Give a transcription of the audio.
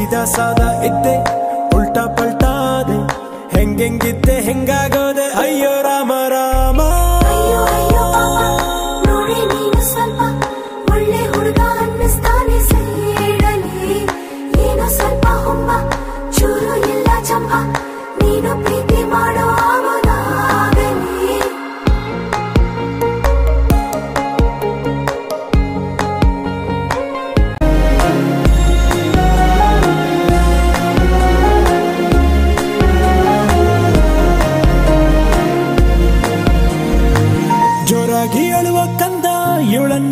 ಸೀದಾ ಸಾದಾ ಇದ್ದೆ ಉಲ್ಟಾ ಪಲ್ಟಾದೆ ಹೆಂಗೆಂಗಿದ್ದೆ ಹೆಂಗಾಗೋದೆ ಅಯ್ಯೋ ರಾಮ ರಾಮ ಅಯ್ಯೋ ಅಯ್ಯೋ ಪಾಪ ನೋಡಿ ನೀನು ಸ್ವಲ್ಪ ಒಳ್ಳೆ ಹುಡುಗ ಅನ್ನಿಸ್ತಾನೆ ಸೇಡಲಿ ಏನೋ ಸ್ವಲ್ಪ ಹುಮ್ಮ ಚೂರು ಇಲ್ಲ ಚಂಪ ನೀನು ಪ್ರೀತಿ ಮಾಡೋ ಆಗೋದಾಗಲಿ ಜೋರಾಗಿ ಅಳುವ ಕಂದ ಇವಳನ್ನ